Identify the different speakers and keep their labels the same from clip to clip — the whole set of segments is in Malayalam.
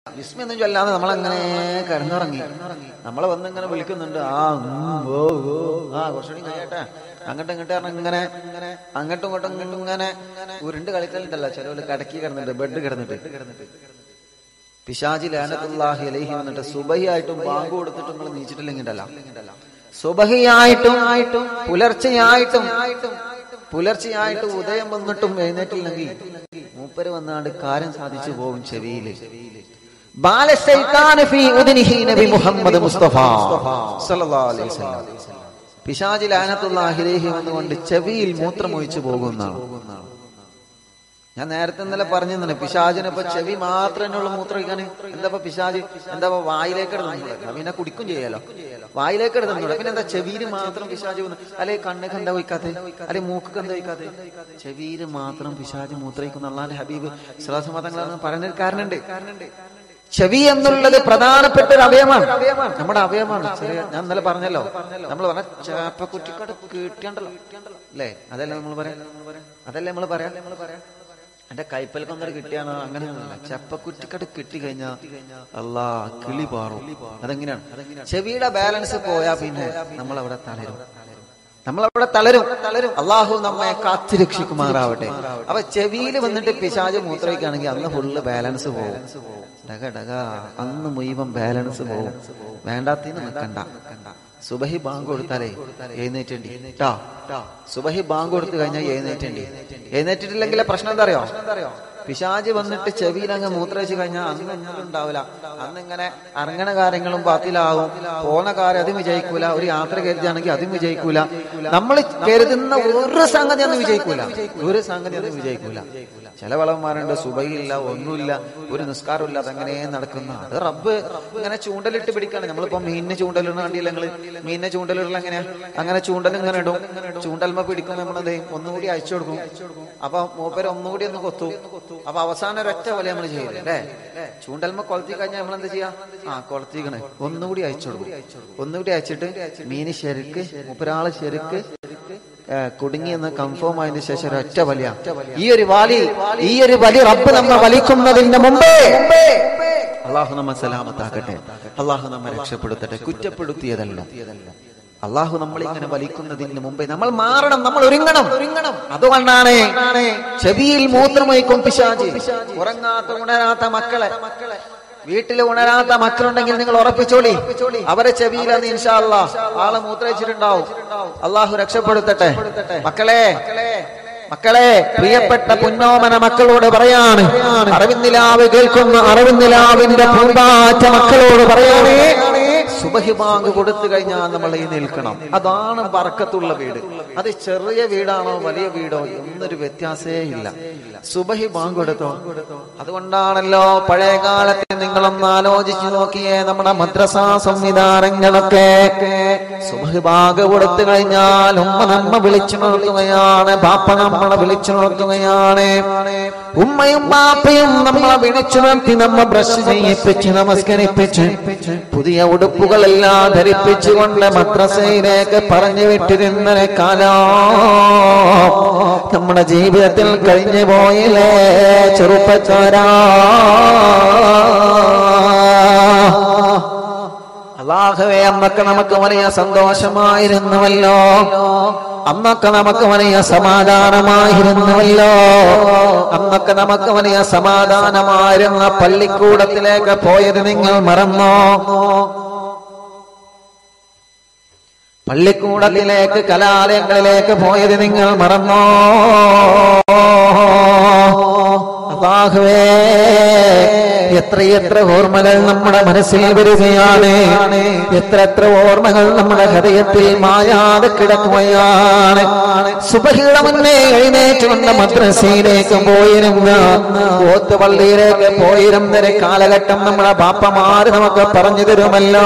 Speaker 1: വിസ്മയൊന്നും ചൊല്ലാതെ നമ്മളങ്ങനെ കിടന്നിറങ്ങി നമ്മളെ വന്ന് ഇങ്ങനെ വിളിക്കുന്നുണ്ട് ആ ഉം, ഓ ഓ ആ കുറച്ചുകൂടി കഴിയട്ടെ അങ്ങോട്ടും ഇങ്ങോട്ടും പറഞ്ഞ് ഇങ്ങനെ അങ്ങോട്ടും ഇങ്ങോട്ടും ഇങ്ങോട്ടും ഇങ്ങനെ ഉരുണ്ട് കളിക്കലുണ്ടല്ലോ ചിലവര് കടക്കി കിടന്നിട്ട് ബെഡ് കിടന്നിട്ട് പിശാജി ലാനത്തുല്ലാഹി അലൈഹി വന്നിട്ട് സുബഹിയായിട്ടും ബാങ്ക് കൊടുത്തിട്ടും നിങ്ങൾ നീച്ചിട്ടില്ലെങ്കിണ്ടല്ല സുബഹിയായിട്ടും പുലർച്ചെയായിട്ടും പുലർച്ചെയായിട്ട് ഉദയം വന്നിട്ടും എഴുന്നേറ്റില്ലെങ്കിൽ മൂപ്പര് വന്നാണ്ട് കാര്യം സാധിച്ചു പോകും ചെവിയില് ബാലശൈത്താന് ഫീ ഉദ്നിഹി നബി മുഹമ്മദ് മുസ്തഫ സല്ലല്ലാഹു അലൈഹി വസല്ലം പിശാജി ലാനത്തുല്ലാഹി അലൈഹി വന്നുകൊണ്ട് ചെവിയിൽ മൂത്രമൊഴിച്ചു പോകുന്നതാണ് ഞാൻ നേരത്തെ ഇന്നലെ പറഞ്ഞിരുന്നു പിശാചിനെ ഇപ്പൊ ചെവി മാത്രമേ ഉള്ളൂ മൂത്രമൊഴിക്കാൻ എന്താ ഇപ്പൊ പിശാജ് എന്താ ഇപ്പൊ വായിലേക്ക് എടുത്തുകൂടെ പിന്നെ കുടിക്കും ചെയ്യാലോ വായിലേക്ക് എടുത്തുകൂടെ പിന്നെ എന്താ ചെവിയിൽ മാത്രം പിശാജ് വന്ന് അല്ലെ കണ്ണൊക്കെ എന്താ വയ്ക്കാത്തെ അല്ലെ മൂക്കൊക്കെ എന്താ വയ്ക്കാത്തെ ചെവിയിൽ മാത്രം പിശാജ് മൂത്രയിക്കുന്ന അള്ളാന്റെ ഹബീബ് സ്വലാസ മതങ്ങളാണ് പറഞ്ഞൊരു കാരണുണ്ട് ചെവി എന്നുള്ളത് പ്രധാനപ്പെട്ട ഒരു അവയവമാണ് നമ്മുടെ അവയവമാണ് ചെറിയ ഞാൻ ഇന്നലെ പറഞ്ഞല്ലോ നമ്മൾ പറഞ്ഞ ചേപ്പ കുറ്റിക്കട കിട്ടിയണ്ടല്ലോ അല്ലേ അതല്ലേ നമ്മൾ പറയാം അതല്ലേ നമ്മൾ പറയാം എന്റെ കൈപ്പൽക്കൊന്നൊരു കിട്ടിയാണോ അങ്ങനെയൊന്നുമില്ല ചെപ്പക്കുറ്റിക്കട് കിട്ടി കഴിഞ്ഞാ അല്ലാ കിളി പാറും അതെങ്ങനെയാണ് ചെവിയുടെ ബാലൻസ് പോയാ പിന്നെ നമ്മൾ അവിടെ തളരും നമ്മളവിടെ തളരും തളരും അള്ളാഹു നമ്മെ കാത്തുരക്ഷിക്കുമാറാവട്ടെ അപ്പൊ ചെവിയിൽ വന്നിട്ട് പിശാജ് മൂത്രയ്ക്കാണെങ്കിൽ അന്ന് ഫുള്ള് ബാലൻസ് പോകും ഡക ഡക അന്ന് മുഴുവൻ ബാലൻസ് പോകും വേണ്ടാത്തിന് നിൽക്കണ്ട സുബഹി ബാങ്ക് കൊടുത്താലേ എഴുന്നേറ്റേണ്ടി ട്ടാ സുബഹി ബാങ്ക് കൊടുത്തു കഴിഞ്ഞാൽ എഴുന്നേറ്റേണ്ടി എഴുന്നേറ്റിട്ടില്ലെങ്കിൽ പ്രശ്നം എന്താ അറിയോ പിശാജ് വന്നിട്ട് ചെവിയിൽ അങ്ങ് മൂത്രവെച്ച് കഴിഞ്ഞാൽ അന്ന് ഒന്നും ഉണ്ടാവില്ല അന്ന് ഇങ്ങനെ ഇറങ്ങണ കാര്യങ്ങളും ബാത്തിലാവും പോണ കാര്യം അതും വിജയിക്കൂല ഒരു യാത്ര കരുതിയാണെങ്കിൽ അതും വിജയിക്കൂല നമ്മൾ കരുതുന്ന ഒരു സംഗതി അന്ന് വിജയിക്കൂല ഒരു സംഗതി അന്ന് വിജയിക്കൂല ചില വളവന്മാരുണ്ട് സുബൈയില്ല ഒന്നുമില്ല ഒരു നിസ്കാരമില്ല അതങ്ങനെ നടക്കുന്ന അത് റബ്ബ് ഇങ്ങനെ ചൂണ്ടലിട്ട് പിടിക്കാണ് നമ്മളിപ്പോ മീനിനെ ചൂണ്ടലിടുന്ന കണ്ടില്ല ഞങ്ങള് മീനിനെ ചൂണ്ടലിടല എങ്ങനെയാ അങ്ങനെ ചൂണ്ടൽ ഇങ്ങനെ ഇടും ചൂണ്ടൽമ പിടിക്കും നമ്മളത് ഒന്നുകൂടി അയച്ചു കൊടുക്കും അപ്പൊ മൂപ്പര് ഒന്നുകൂടി ഒന്ന് കൊത്തു അപ്പൊ അവസാനം ഒരൊറ്റ പോലെ നമ്മൾ ചെയ്യില്ലേ അല്ലേ ചൂണ്ടൽമ കൊളത്തി കഴിഞ്ഞാൽ നമ്മൾ എന്താ ചെയ്യാ ആ കൊളത്തിക്കണേ ഒന്നുകൂടി അയച്ചു കൊടുക്കും ഒന്നുകൂടി അയച്ചിട്ട് മീന് ശരിക്ക് മൂപ്പരാള് ശരിക്ക് ഏ, കുടുങ്ങി എന്ന് കൺഫേം ആയതിനു ശേഷം ഒരൊറ്റ വലിയ ഈ ഒരു വലി ഈ ഒരു വലി റബ്ബ് നമ്മെ വലിക്കുന്നതിന് മുമ്പേ അള്ളാഹു നമ്മെ സലാമത്താക്കട്ടെ അള്ളാഹു നമ്മെ രക്ഷപ്പെടുത്തട്ടെ കുറ്റപ്പെടുത്തിയതല്ല അള്ളാഹു നമ്മൾ ഇങ്ങനെ വലിക്കുന്നതിന് മുമ്പേ നമ്മൾ മാറണം നമ്മൾ ഒരുങ്ങണം ഒരുങ്ങണം അതുകൊണ്ടാണ് ചെവിയിൽ മൂത്രമൊഴിക്കും പിശാജ് ഉറങ്ങാത്ത ഉണരാത്ത മക്കളെ വീട്ടിൽ ഉണരാത്ത മക്കളുണ്ടെങ്കിൽ നിങ്ങൾ ഉറപ്പിച്ചോളി അവരെ ചെവിയിലെന്ന് ഇൻഷാല്ല ആളെ മൂത്രയിച്ചിട്ടുണ്ടാവും അള്ളാഹു രക്ഷപ്പെടുത്തട്ടെ മക്കളെ മക്കളെ പ്രിയപ്പെട്ട പുന്നോമന മക്കളോട് പറയാണ് അറിവിന്ദിലാവ് കേൾക്കുന്ന അറിവിന്ദിലാവിന്റെ പൂമ്പാറ്റ മക്കളോട് പറയാണ് സുബഹി ബാങ്ക് കൊടുത്തു കഴിഞ്ഞാൽ നമ്മൾ ഈ നിൽക്കണം അതാണ് ബർക്കത്തുള്ള വീട് അത് ചെറിയ വീടാണോ വലിയ വീടോ എന്നൊരു വ്യത്യാസേ ഇല്ല സുബഹി ബാങ്ക് കൊടുത്തോ അതുകൊണ്ടാണല്ലോ പഴയ കാലത്ത് നിങ്ങളൊന്ന് ആലോചിച്ചു നോക്കിയേ നമ്മുടെ മദ്രസ സംവിധാനങ്ങളൊക്കെ സുബഹി ബാങ്ക് കൊടുത്തു കഴിഞ്ഞാൽ ഉമ്മ നമ്മ വിളിച്ചു നിർത്തുകയാണ് ബാപ്പ നമ്മളെ വിളിച്ചു നിർത്തുകയാണ് ഉമ്മയും ബാപ്പയും നമ്മളെ വിളിച്ചു നിർത്തി നമ്മ ബ്രഷ് ചെയ്യിപ്പിച്ച് നമസ്കരിപ്പിച്ച് പുതിയ ഉടുപ്പുകളെല്ലാം ധരിപ്പിച്ചുകൊണ്ട് മദ്രസയിലേക്ക് പറഞ്ഞു വിട്ടിരുന്ന കാലം നമ്മുടെ ജീവിതത്തിൽ കഴിഞ്ഞു പോയില്ലേ ചെറുപ്പക്കാരാ അള്ളാഹുവേ അന്നൊക്കെ നമുക്ക് വലിയ സന്തോഷമായിരുന്നുവല്ലോ അന്നൊക്കെ നമുക്ക് വലിയ സമാധാനമായിരുന്നുവല്ലോ അന്നൊക്കെ നമുക്ക് വലിയ സമാധാനമായിരുന്ന പള്ളിക്കൂടത്തിലേക്ക് പോയത് നിങ്ങൾ മറന്നോ പള്ളിക്കൂടത്തിലേക്ക് കലാലയങ്ങളിലേക്ക് പോയത് നിങ്ങൾ മറന്നോ അള്ളാഹുവേ എത്രയെത്ര ഓർമ്മകൾ നമ്മുടെ മനസ്സിൽ വരികയാണ് എത്ര എത്ര ഓർമ്മകൾ നമ്മുടെ ഹൃദയത്തിൽ മായാതെ കിടക്കുകയാണ് സുബഹിയുടെ മുന്നേ എഴുന്നേറ്റുകൊണ്ട് മദ്രസയിലേക്ക് പോയിരുന്ന ഓത്തുപള്ളിയിലേക്ക് പോയിരുന്നൊരു കാലഘട്ടം നമ്മുടെ ബാപ്പമാര് നമുക്ക് പറഞ്ഞു തരുമല്ലോ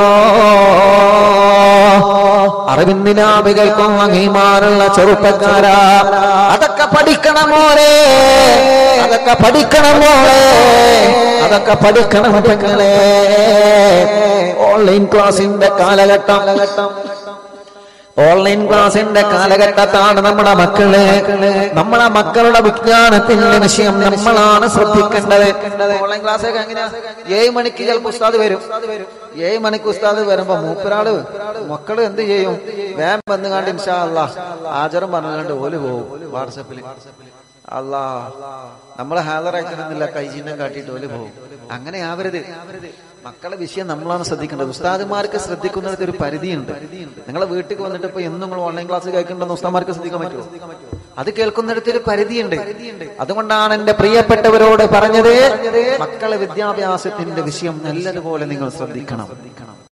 Speaker 1: അറിവിന്ദിനാഭികൾക്കും അംഗീമാനുള്ള ചെറുപ്പക്കാരാ അതൊക്കെ പഠിക്കണമോരെ അതൊക്കെ പഠിക്കണമോളെ അതൊക്കെ പഠിക്കണം പെങ്ങളെ ഓൺലൈൻ ക്ലാസിന്റെ കാലഘട്ടം ഓൺലൈൻ ക്ലാസിന്റെ കാലഘട്ടത്താണ് നമ്മുടെ മക്കള് നമ്മളെ മക്കളുടെ വിജ്ഞാനത്തിന്റെ വിഷയം നമ്മളാണ് ശ്രദ്ധിക്കേണ്ടത് ഓൺലൈൻ ക്ലാസ് ഒക്കെ എങ്ങനെയാ ഏഴ് മണിക്ക് ചിലപ്പോൾ ഉസ്താദ് വരും ഏഴ് മണിക്ക് ഉസ്താദ് വരുമ്പോ മൂപ്പരാള് മക്കള് എന്ത് ചെയ്യും വേം വന്ന് കണ്ട് ഇൻഷാ അല്ലാ ആചാരം പറഞ്ഞുകൊണ്ട് ഓല് പോകും വാട്സപ്പിൽ അല്ലാ നമ്മളെ ഹാജറാക്കണമെന്നില്ല കൈചിഹ്നം കാട്ടിയിട്ട് ഓല് പോകും അങ്ങനെ ആവരുത് മക്കളെ വിഷയം നമ്മളാണ് ശ്രദ്ധിക്കേണ്ടത് ഉസ്താദുമാർക്ക് ശ്രദ്ധിക്കുന്നിടത്ത് ഒരു പരിധിയുണ്ട് നിങ്ങളെ വീട്ടിൽ വന്നിട്ട് ഇപ്പൊ എന്നും നിങ്ങൾ ഓൺലൈൻ ക്ലാസ് കേൾക്കണ്ടെന്ന് ഉസ്താദുമാർക്ക് ശ്രദ്ധിക്കാൻ പറ്റുമോ അത് കേൾക്കുന്നിടത്ത് ഒരു പരിധിയുണ്ട് അതുകൊണ്ടാണ് എന്റെ പ്രിയപ്പെട്ടവരോട് പറഞ്ഞത് മക്കളെ വിദ്യാഭ്യാസത്തിന്റെ വിഷയം നല്ലതുപോലെ നിങ്ങൾ ശ്രദ്ധിക്കണം